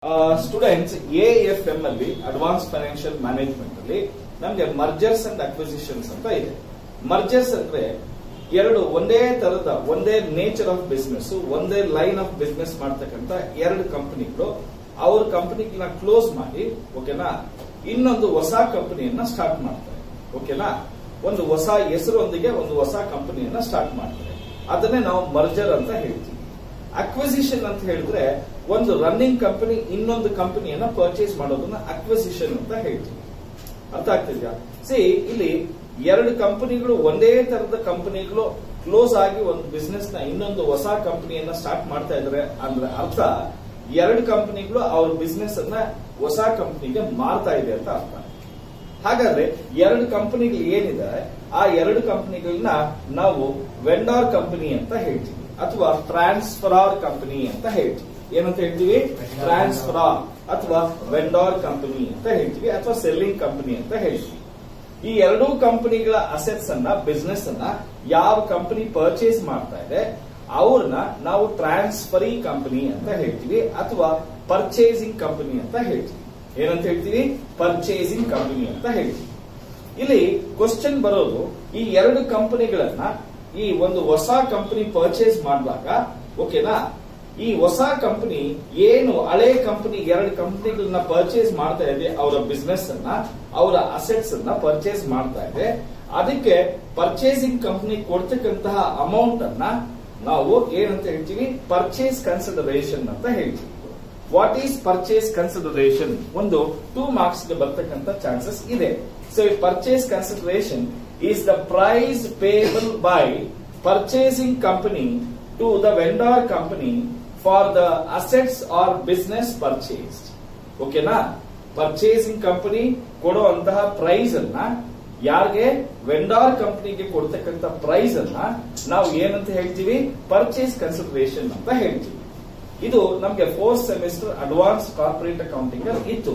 Students A F M ಅಲ್ಲಿ advance financial management ಅಲ್ಲಿ ನಮಗೆ ಮರ್ಜರ್ಸ್ ಅಂಡ್ ಅಕ್ವಿಸಿಷನ್ಸ್ ಅಂತ ಇದೆ ಮರ್ಜರ್ಸ್ ಅಂದ್ರೆ ಎರಡು ಒಂದೇ ತರದ ಒಂದೇ ನೇಚರ್ ಆಫ್ ಬಿಸ್ನೆಸ್ ಒಂದೇ ಲೈನ್ ಆಫ್ ಬಿಸ್ನೆಸ್ ಮಾಡ್ತಕ್ಕಂತ ಎರಡು ಕಂಪನಿಗಳು ಅವ್ರ ಕಂಪನಿಗಳನ್ನ ಕ್ಲೋಸ್ ಮಾಡಿ ಓಕೆನಾ ಇನ್ನೊಂದು ಹೊಸ ಕಂಪನಿಯನ್ನ ಸ್ಟಾರ್ಟ್ ಮಾಡ್ತಾರೆ ಓಕೆನಾ ಒಂದು ಹೊಸ ಹೆಸರೊಂದಿಗೆ ಒಂದು ಹೊಸ ಕಂಪನಿಯನ್ನ ಸ್ಟಾರ್ಟ್ ಮಾಡ್ತಾರೆ ಅದನ್ನೇ ನಾವು ಮರ್ಜರ್ ಅಂತ ಹೇಳ್ತೀವಿ ಅಕ್ವಿಸಿಷನ್ ಅಂತ ಹೇಳಿದ್ರೆ ಒಂದು ರನ್ನಿಂಗ್ ಕಂಪನಿ ಇನ್ನೊಂದು ಕಂಪನಿಯನ್ನ ಪರ್ಚೇಸ್ ಮಾಡೋದನ್ನ ಅಕ್ವಿಸಿಷನ್ ಅಂತ ಹೇಳ್ತೀವಿ ಅರ್ಥ ಆಗ್ತಿದ್ಯಾ ಸಿ ಇಲ್ಲಿ ಎರಡು ಕಂಪನಿಗಳು ಒಂದೇ ತರದ ಕಂಪನಿಗಳು ಕ್ಲೋಸ್ ಆಗಿ ಒಂದು ಬಿಸ್ನೆಸ್ ನ ಇನ್ನೊಂದು ಹೊಸ ಕಂಪನಿಯನ್ನ ಸ್ಟಾರ್ಟ್ ಮಾಡ್ತಾ ಇದಾರೆ ಅಂದ್ರೆ ಅರ್ಥ ಎರಡು ಕಂಪನಿಗಳು ಅವ್ರ ಬಿಸ್ನೆಸ್ ಅನ್ನ ಹೊಸ ಕಂಪನಿಗೆ ಮಾರ್ತಾ ಇದೆ ಅಂತ ಅರ್ಥ ಹಾಗಾದ್ರೆ ಎರಡು ಕಂಪನಿಗಳು ಏನಿದೆ ಆ ಎರಡು ಕಂಪನಿಗಳನ್ನ ನಾವು ವೆಂಡಾರ್ ಕಂಪನಿ ಅಂತ ಹೇಳ್ತೀವಿ ಅಥವಾ ಟ್ರಾನ್ಸ್ಫರಾರ್ ಕಂಪನಿ ಅಂತ ಹೇಳ್ತೀವಿ ಏನಂತ ಹೇಳ್ತೀವಿ ಟ್ರಾನ್ಸ್ಫರಾರ್ ಅಥವಾ ವೆಂಡಾರ್ ಕಂಪನಿ ಅಂತ ಹೇಳ್ತೀವಿ ಅಥವಾ ಸೆಲ್ಲಿಂಗ್ ಕಂಪನಿ ಅಂತ ಹೇಳ್ತೀವಿ ಈ ಎರಡೂ ಕಂಪನಿಗಳ ಅಸೆಟ್ಸ್ ಅನ್ನ ಬಿಸ್ನೆಸ್ ಅನ್ನ ಯಾವ ಕಂಪನಿ ಪರ್ಚೇಸ್ ಮಾಡ್ತಾ ಇದೆ ಅವ್ರನ್ನ ನಾವು ಟ್ರಾನ್ಸ್ಫರಿ ಕಂಪನಿ ಅಂತ ಹೇಳ್ತೀವಿ ಅಥವಾ ಪರ್ಚೇಸಿಂಗ್ ಕಂಪನಿ ಅಂತ ಹೇಳ್ತೀವಿ ಏನಂತ ಹೇಳ್ತೀವಿ ಪರ್ಚೇಸಿಂಗ್ ಕಂಪನಿ ಅಂತ ಹೇಳ್ತೀವಿ ಇಲ್ಲಿ ಕ್ವಶನ್ ಬರೋದು ಈ ಎರಡು ಕಂಪನಿಗಳನ್ನ ಈ ಒಂದು ಹೊಸ ಕಂಪನಿ ಪರ್ಚೇಸ್ ಮಾಡುವಾಗ ಓಕೆನಾ ಈ ಹೊಸ ಕಂಪನಿ ಏನು ಹಳೆ ಕಂಪನಿ ಎರಡು ಕಂಪನಿಗಳನ್ನ ಪರ್ಚೇಸ್ ಮಾಡ್ತಾ ಇದೆ ಅವರ ಬಿಸ್ನೆಸ್ ಅನ್ನ ಅವರ ಅಸೆಟ್ಸ್ ಅನ್ನ ಪರ್ಚೇಸ್ ಮಾಡ್ತಾ ಇದೆ ಅದಕ್ಕೆ ಪರ್ಚೇಸಿಂಗ್ ಕಂಪನಿ ಕೊಡ್ತಕ್ಕಂತಹ ಅಮೌಂಟ್ ಅನ್ನ ನಾವು ಏನಂತ ಹೇಳ್ತೀವಿ ಪರ್ಚೇಸ್ ಕನ್ಸಿಡರೇಷನ್ ಅಂತ ಹೇಳ್ತೀವಿ ವಾಟ್ ಈಸ್ ಪರ್ಚೇಸ್ ಕನ್ಸಿಡರೇಷನ್ ಒಂದು ಟೂ ಮಾರ್ಕ್ಸ್ ಗೆ ಬರ್ತಕ್ಕಂಥ ಚಾನ್ಸಸ್ ಇದೆ so purchase consideration is the price payable by purchasing company to the vendor company for the assets or business purchase ಓಕೆನಾ ಪರ್ಚೇಸಿಂಗ್ ಕಂಪನಿ ಕೊಡುವಂತಹ price ಅನ್ನ ಯಾರಿಗೆ ವೆಂಡಾರ್ ಕಂಪನಿಗೆ ಕೊಡ್ತಕ್ಕಂಥ ಪ್ರೈಸ್ ಅನ್ನ ನಾವು ಏನಂತ ಹೇಳ್ತೀವಿ ಪರ್ಚೇಸ್ ಕನ್ಸಿಡರೇಷನ್ ಅಂತ ಹೇಳ್ತೀವಿ ಇದು ನಮಗೆ fourth semester advance corporate accounting ಇತ್ತು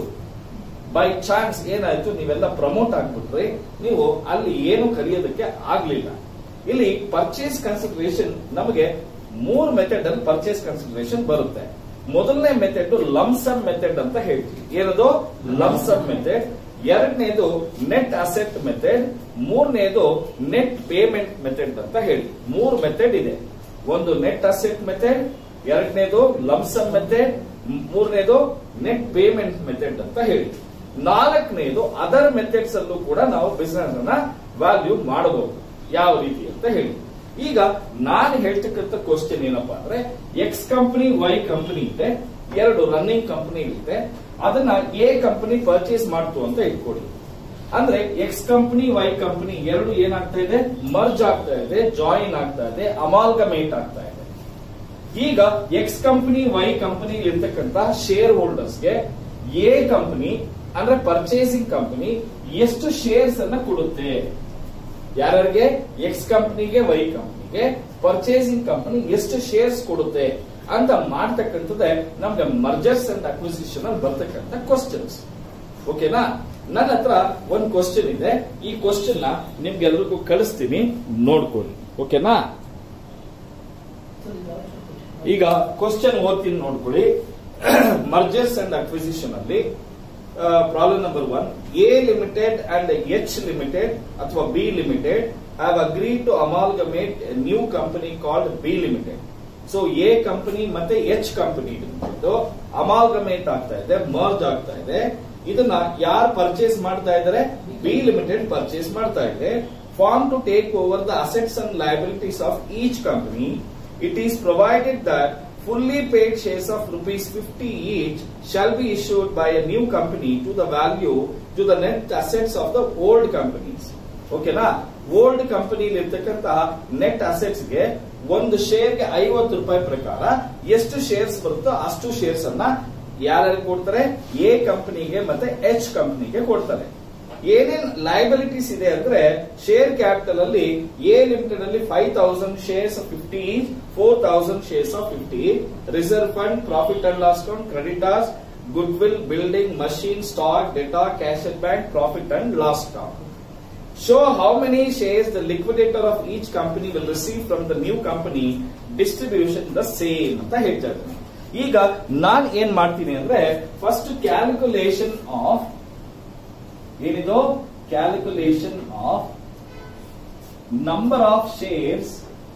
ಬೈ ಚಾನ್ಸ್ ಏನಾಯ್ತು ನೀವೆಲ್ಲ ಪ್ರಮೋಟ್ ಆಗ್ಬಿಟ್ರಿ ನೀವು ಅಲ್ಲಿ ಏನು ಕಲಿಯೋದಕ್ಕೆ ಆಗ್ಲಿಲ್ಲ ಇಲ್ಲಿ ಪರ್ಚೇಸ್ ಕನ್ಸಿಡರೇಷನ್ ನಮಗೆ ಮೂರ್ ಮೆಥಡ್ ಅಲ್ಲಿ ಪರ್ಚೇಸ್ ಕನ್ಸಿಡರೇಷನ್ ಬರುತ್ತೆ ಮೊದಲನೇ ಮೆಥಡ್ ಲಮ್ಸಮ್ ಮೆಥಡ್ ಅಂತ ಹೇಳ್ತೀವಿ ಏನದು ಲಮ್ಸಮ್ ಮೆಥಡ್ ಎರಡನೇದು ನೆಟ್ ಅಸೆಟ್ ಮೆಥಡ್ ಮೂರನೇದು ನೆಟ್ ಪೇಮೆಂಟ್ ಮೆಥಡ್ ಅಂತ ಹೇಳಿ ಮೂರು ಮೆಥಡ್ ಇದೆ ಒಂದು ನೆಟ್ ಅಸೆಟ್ ಮೆಥಡ್ ಎರಡನೇದು ಲಮ್ಸಮ್ ಮೆಥಡ್ ಮೂರನೇದು ನೆಟ್ ಪೇಮೆಂಟ್ ಮೆಥಡ್ ಅಂತ ಹೇಳಿ ನಾಲ್ಕನೇದು ಅದರ್ ಮೆಥಡ್ಸ್ ಅಲ್ಲೂ ಕೂಡ ನಾವು ಬಿಸ್ನೆಸ್ ಅನ್ನ ವ್ಯಾಲ್ಯೂ ಮಾಡಬಹುದು ಯಾವ ರೀತಿ ಅಂತ ಹೇಳಿ ಈಗ ನಾನು ಹೇಳ್ತಕ್ಕಂಥ ಕ್ವಶನ್ ಏನಪ್ಪಾ ಅಂದ್ರೆ ಎಕ್ಸ್ ಕಂಪನಿ ವೈ ಕಂಪನಿ ಇದೆ ಎರಡು ರನ್ನಿಂಗ್ ಕಂಪನಿ ಇದೆ ಅದನ್ನ ಎ ಕಂಪನಿ ಪರ್ಚೇಸ್ ಮಾಡ್ತು ಅಂತ ಇಟ್ಕೊಡಿ ಅಂದ್ರೆ ಎಕ್ಸ್ ಕಂಪನಿ ವೈ ಕಂಪನಿ ಎರಡು ಏನಾಗ್ತಾ ಇದೆ ಮರ್ಜ್ ಆಗ್ತಾ ಇದೆ ಜಾಯಿನ್ ಆಗ್ತಾ ಇದೆ ಅಮಾಲ್ಗಮೇಟ್ ಆಗ್ತಾ ಇದೆ ಈಗ ಎಕ್ಸ್ ಕಂಪನಿ ವೈ ಕಂಪನಿ ಇರ್ತಕ್ಕಂತ ಶೇರ್ ಹೋಲ್ಡರ್ಸ್ಗೆ ಎ ಕಂಪನಿ ಅಂದ್ರೆ ಪರ್ಚೇಸಿಂಗ್ ಕಂಪನಿ ಎಷ್ಟು ಶೇರ್ಸ್ ಅನ್ನ ಕೊಡುತ್ತೆ ಯಾರ್ಯಾರಿಗೆ ಎಕ್ಸ್ ಕಂಪನಿಗೆ ವೈ ಕಂಪನಿಗೆ ಪರ್ಚೇಸಿಂಗ್ ಕಂಪನಿ ಎಷ್ಟು ಶೇರ್ಸ್ ಕೊಡುತ್ತೆ ಅಂತ ಮಾಡ್ತಕ್ಕಂಥದ್ದೇ ನಮ್ಗೆ ಮರ್ಜರ್ಸ್ ಅಂಡ್ ಅಕ್ವಿಸಿಷನ್ ಅಲ್ಲಿ ಬರ್ತಕ್ಕಂಥ ಕ್ವಶನ್ಸ್ ಓಕೆನಾ ನನ್ನ ಹತ್ರ ಒಂದು ಕ್ವಶನ್ ಇದೆ ಈ ಕ್ವಶನ್ ನ ನಿಮ್ಗೆಲ್ರಿಗೂ ಕಳಿಸ್ತೀನಿ ನೋಡ್ಕೊಳ್ಳಿ ಓಕೆನಾ ಈಗ ಕ್ವಶನ್ ಓದ್ತೀನಿ ನೋಡ್ಕೊಳ್ಳಿ ಮರ್ಜರ್ಸ್ ಅಂಡ್ ಅಕ್ವಿಸಿಷನ್ ಅಲ್ಲಿ problem number one A limited and H limited ಅಥವಾ B limited have agreed to amalgamate new company called B limited so A company ಮತ್ತೆ ಎಚ್ ಕಂಪನಿ ಅಮಾಲ್ಗಮೇಟ್ ಆಗ್ತಾ ಇದೆ ಮರ್ಜ್ ಆಗ್ತಾ ಇದೆ ಇದನ್ನ ಯಾರು ಪರ್ಚೇಸ್ ಮಾಡ್ತಾ ಇದ್ದಾರೆ ಬಿ ಲಿಮಿಟೆಡ್ ಪರ್ಚೇಸ್ ಮಾಡ್ತಾ ಇದೆ form to take over the assets and liabilities of each company it is provided that fully paid shares of rupees 50 each shall be issued by a new company to the value to the net assets of the old companies. ಓಕೆನಾ old company ಇರ್ತಕ್ಕಂತಹ net assets ಗೆ ಒಂದು share ಗೆ ಐವತ್ತು ರೂಪಾಯಿ ಪ್ರಕಾರ ಎಷ್ಟು shares ಬರುತ್ತೋ ಅಷ್ಟು ಶೇರ್ಸ್ ಅನ್ನ ಯಾರ್ಯಾರು ಕೊಡ್ತಾರೆ ಎ ಕಂಪನಿಗೆ ಮತ್ತೆ ಎಚ್ ಕಂಪನಿಗೆ ಕೊಡ್ತಾರೆ ಏನೇನ್ ಲಯಬಿಲಿಟೀಸ್ ಇದೆ ಅಂದ್ರೆ ಶೇರ್ ಕ್ಯಾಪಿಟಲ್ ಅಲ್ಲಿ ಎ ಲಿಮಿಟೆಡ್ ಅಲ್ಲಿ five thousand shares fifty four thousand shares of fifty reserve fund profit and loss account creditors goodwill building machine stock data cash at bank profit and loss account Show how many shares the liquidator of each company will receive from the new company distribution the same ಅಂತ ಹೇಳ್ತಾ ಇದ್ದಾರೆ ಈಗ ನಾನ್ ಏನ್ ಮಾಡ್ತೀನಿ ಅಂದ್ರೆ first calculation of ಏನಿದು calculation of number of shares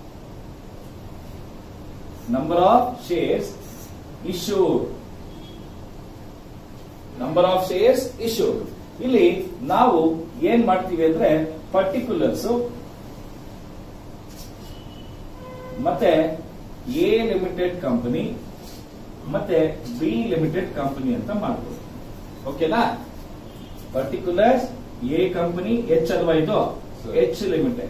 number of shares issued number of shares issued ಇಲ್ಲಿ ನಾವು ಏನ್ ಮಾಡ್ತೀವಿ ಅಂದ್ರೆ ಪರ್ಟಿಕ್ಯುಲರ್ಸ್ ಮತ್ತೆ ಎ ಲಿಮಿಟೆಡ್ ಕಂಪನಿ ಮತ್ತೆ ಬಿ ಲಿಮಿಟೆಡ್ ಕಂಪನಿ ಅಂತ ಮಾಡ್ಬೋದು ಓಕೆನಾ ಪರ್ಟಿಕ್ಯುಲರ್ಸ್ ಎ ಕಂಪನಿ ಎಚ್ ಅಲ್ವಾ ಇದು Sir. ಎಚ್ ಲಿಮಿಟೆಡ್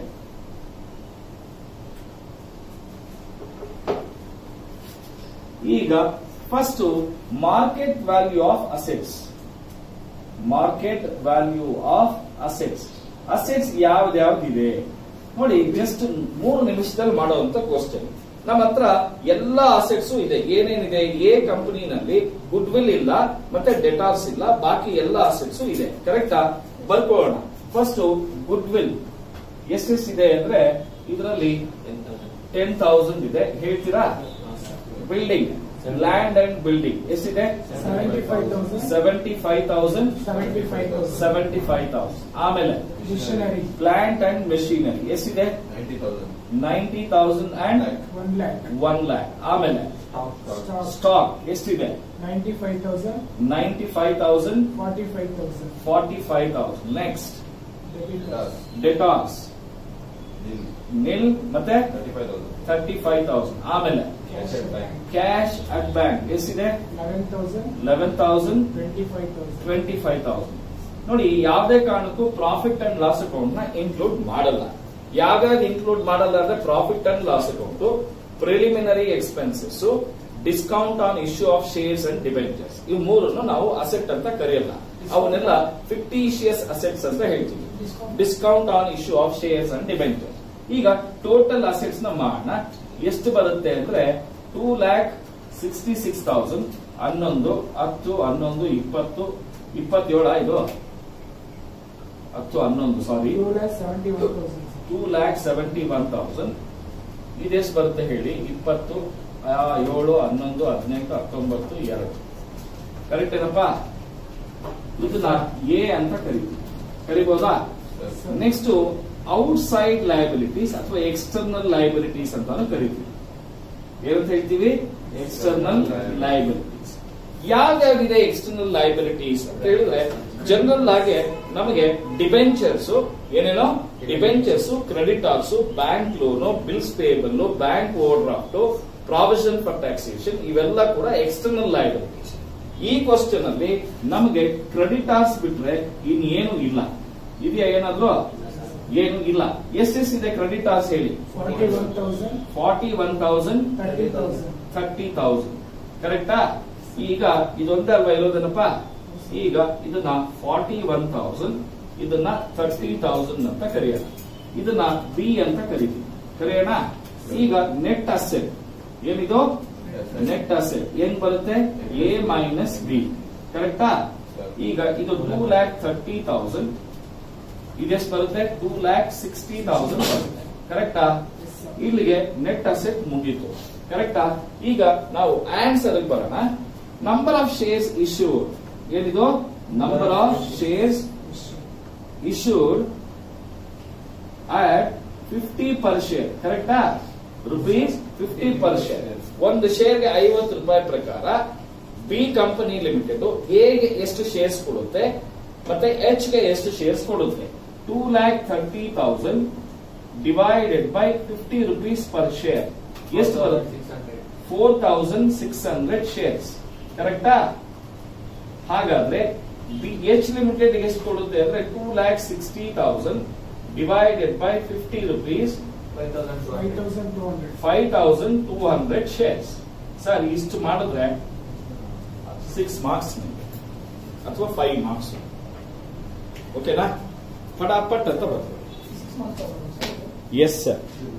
ಈಗ first market value of assets market value of assets assets ಯಾವ್ದ್ಯಾವ್ದಿದೆ ನೋಡಿ ಜಸ್ಟ್ ಮೂರು ನಿಮಿಷದಲ್ಲಿ ಮಾಡುವಂತ ಕ್ವಶನ್ ನಮ್ಮ ಹತ್ರ ಎಲ್ಲ ಅಸೆಟ್ಸ್ ಇದೆ ಏನೇನಿದೆ ಎ ಕಂಪನಿನಲ್ಲಿ ಗುಡ್ ವಿಲ್ ಇಲ್ಲ ಮತ್ತೆ ಡೆಟಾರ್ಸ್ ಇಲ್ಲ ಬಾಕಿ ಎಲ್ಲ ಅಸೆಟ್ಸ್ ಇದೆ ಕರೆಕ್ಟಾ ಬರ್ಕೊಳ್ಳೋಣ ಫಸ್ಟ್ ಗುಡ್ ವಿಲ್ ಎಷ್ಟೆಷ್ಟಿದೆ ಅಂದ್ರೆ ಇದರಲ್ಲಿ ಟೆನ್ ತೌಸಂಡ್ ಇದೆ ಹೇಳ್ತೀರಾ ಬಿಲ್ಡಿಂಗ್ ಲ್ಯಾಂಡ್ ಅಂಡ್ ಬಿಲ್ಡಿಂಗ್ ಎಷ್ಟಿದೆ 75,000. Seventy five thousand 75,000. Seventy five thousand ಆಮೇಲೆ Missionary, ಪ್ಲಾಂಟ್ ಅಂಡ್ ಮೆಷಿನರಿ ಎಷ್ಟಿದೆ ninety thousand ninety thousand and 1 lakh. One lakh ಆಮೇಲೆ Stock, ಸ್ಟಾಕ್ ಎಷ್ಟಿದೆ 95,000, ninety five thousand 45,000. Forty five thousand next Debit, debtors nil ಮತ್ತೆ thirty five thousand thirty five thousand ಆಮೇಲೆ Cash at bank. Cash at bank ಎಷ್ಟಿದೆ 11,000, eleven thousand 25,000. Twenty five thousand ನೋಡಿ ಯಾವುದೇ ಕಾರಣಕ್ಕೂ profit and loss account ನ include ಮಾಡಲ್ಲ ಯಾವ್ಯಾವ್ದು include ಮಾಡಲ್ಲ ಅಂದ್ರೆ profit and loss account preliminary expenses discount on issue of shares and debentures ಇವು ಮೂರನ್ನು ನಾವು ಅಸೆಟ್ ಅಂತ ಕರೆಯಲ್ಲ ಅವನ್ನೆಲ್ಲ ಫಿಕ್ಟಿಷಿಯಸ್ ಅಸೆಟ್ಸ್ ಅಂತ ಹೇಳ್ತೀವಿ Discount. Discount on issue of shares and debentures ಈಗ ಟೋಟಲ್ ಅಸೆಟ್ಸ್ ನ ಮಾಡೋಣ ಎಷ್ಟು ಬರುತ್ತೆ ಅಂದ್ರೆ two lakh sixty six thousand ಹನ್ನೊಂದು ಹತ್ತು ಹನ್ನೊಂದು ಇಪ್ಪತ್ತು ಇಪ್ಪತ್ತೇಳ ಇದು ಹತ್ತು ಹನ್ನೊಂದು sorry 2,71,000. Two lakh seventy one thousand ಇದೆಷ್ಟು ಬರುತ್ತೆ ಹೇಳಿ ಇಪ್ಪತ್ತು ಆ, ಏಳು ಹನ್ನೊಂದು ಹದಿನೆಂಟು ಹತ್ತೊಂಬತ್ತು ಎರಡು ಕರೆಕ್ಟ್ ಏನಪ್ಪ ಇದನ್ನ ಎ ಅಂತ ಕರಿತೀವಿ ಕರಿಬೋದಾ ನೆಕ್ಸ್ಟ್ ಔಟ್ಸೈಡ್ ಲಯಬಿಲಿಟೀಸ್ ಅಥವಾ ಎಕ್ಸ್ಟರ್ನಲ್ ಲಯಬಿಲಿಟೀಸ್ ಅಂತಾನು ಕರಿತೀವಿ ಏನಂತ ಹೇಳ್ತೀವಿ ಎಕ್ಸ್ಟರ್ನಲ್ ಲಯಬಿಲಿಟೀಸ್ ಯಾವ್ಯಾವಿದೆ ಎಕ್ಸ್ಟರ್ನಲ್ ಲಯಬಿಲಿಟೀಸ್ ಅಂತ ಹೇಳಿದ್ರೆ ಜನರಲ್ ಆಗಿ ನಮಗೆ ಡಿಬೆಂಚರ್ಸ್ ಏನೇನೋ debentures creditors bank loan bills payable bank overdraft provision for taxation ಇವೆಲ್ಲ ಕೂಡ ಎಕ್ಸ್ಟರ್ನಲ್ ಲಯಬಿಲಿಟೀಸ್ ಈ ಕ್ವಶನ್ ಅಲ್ಲಿ ನಮಗೆ ಕ್ರೆಡಿಟಾರ್ಸ್ ಬಿಟ್ರೆ ಇನ್ನೇನು ಇಲ್ಲ ಇದೆಯಾ ಏನಾದ್ರು ಏನು ಇಲ್ಲ ಎಷ್ಟೆಷ್ಟಿದೆ ಕ್ರೆಡಿಟಾರ್ಸ್ ಹೇಳಿ 41,000, forty one thousand 30,000. Thirty thousand ಕರೆಕ್ಟಾ ಈಗ ಇದೊಂದೇ ಅಲ್ವಾ ಇರೋದನ್ನಪ್ಪ ಈಗ ಇದನ್ನ ಫಾರ್ಟಿ ಒನ್ ತೌಸಂಡ್ ಇದನ್ನ ಥರ್ಟಿ ತೌಸಂಡ್ ಅಂತ ಕರೆಯೋಣ ಇದನ್ನ ಬಿ ಅಂತ ಕರಿತೀವಿ ಕರೆಯೋಣ ಈಗ ನೆಟ್ ಅಸೆಟ್ ಏನಿದು ನೆಟ್ ಅಸೆಟ್ ಏನ್ ಬರುತ್ತೆ ಎ ಮೈನಸ್ ಬಿ ಕರೆಕ್ಟಾ ಈಗ ಇದು ಟೂ ಲ್ಯಾಕ್ ಥರ್ಟಿ ತೌಸಂಡ್ ಇದೆಷ್ಟು ಬರುತ್ತೆ ಟೂ ಲ್ಯಾಕ್ ಸಿಕ್ಸ್ಟಿ ತೌಸಂಡ್ ಬರುತ್ತೆ ಕರೆಕ್ಟಾ Yes, sir. ಇಲ್ಲಿಗೆ ನೆಟ್ ಅಸೆಟ್ ಮುಗೀತು ಕರೆಕ್ಟಾ ಈಗ ನಾವು ಆನ್ಸರ್ ಬರೋಣ ನಂಬರ್ ಆಫ್ ಶೇರ್ಸ್ ಇಶ್ಯೂಡ್ ಏನಿದು number of shares issued at 50 per share ಕರೆಕ್ಟಾ ರುಪೀಸ್ ಫಿಫ್ಟಿ ಪರ್ ಶೇರ್ ಒಂದು ಶೇರ್ಗೆ ಐವತ್ತು ರೂಪಾಯಿ ಪ್ರಕಾರ ಬಿ ಕಂಪನಿ ಲಿಮಿಟೆಡ್ ಎಗೆ ಎಷ್ಟು ಶೇರ್ಸ್ ಕೊಡುತ್ತೆ ಮತ್ತೆ ಎಚ್ ಗೆ ಎಷ್ಟು ಶೇರ್ಸ್ ಕೊಡುತ್ತೆ two lakh thirty thousand divided by fifty rupees per share ಎಷ್ಟು ಬರುತ್ತೆ four thousand six hundred shares ಕರೆಕ್ಟಾ ಹಾಗಾದ್ರೆ ಎಚ್ ಲಿಮಿಟೆಡ್ ಎಷ್ಟು ಕೊಡುತ್ತೆ ಅಂದ್ರೆ two lakh sixty thousand divided by fifty rupees 5,200. Five thousand two hundred shares sir ಇಷ್ಟು ಮಾಡಿದ್ರೆ ಸಿಕ್ಸ್ ಮಾರ್ಕ್ಸ್ ಅಥವಾ ಫೈವ್ ಮಾರ್ಕ್ಸ್ ಓಕೆನಾ ಪಟಾಪಟ್ ಅಂತ ಬರ್ತದೆ Six months ago, sir. Yes sir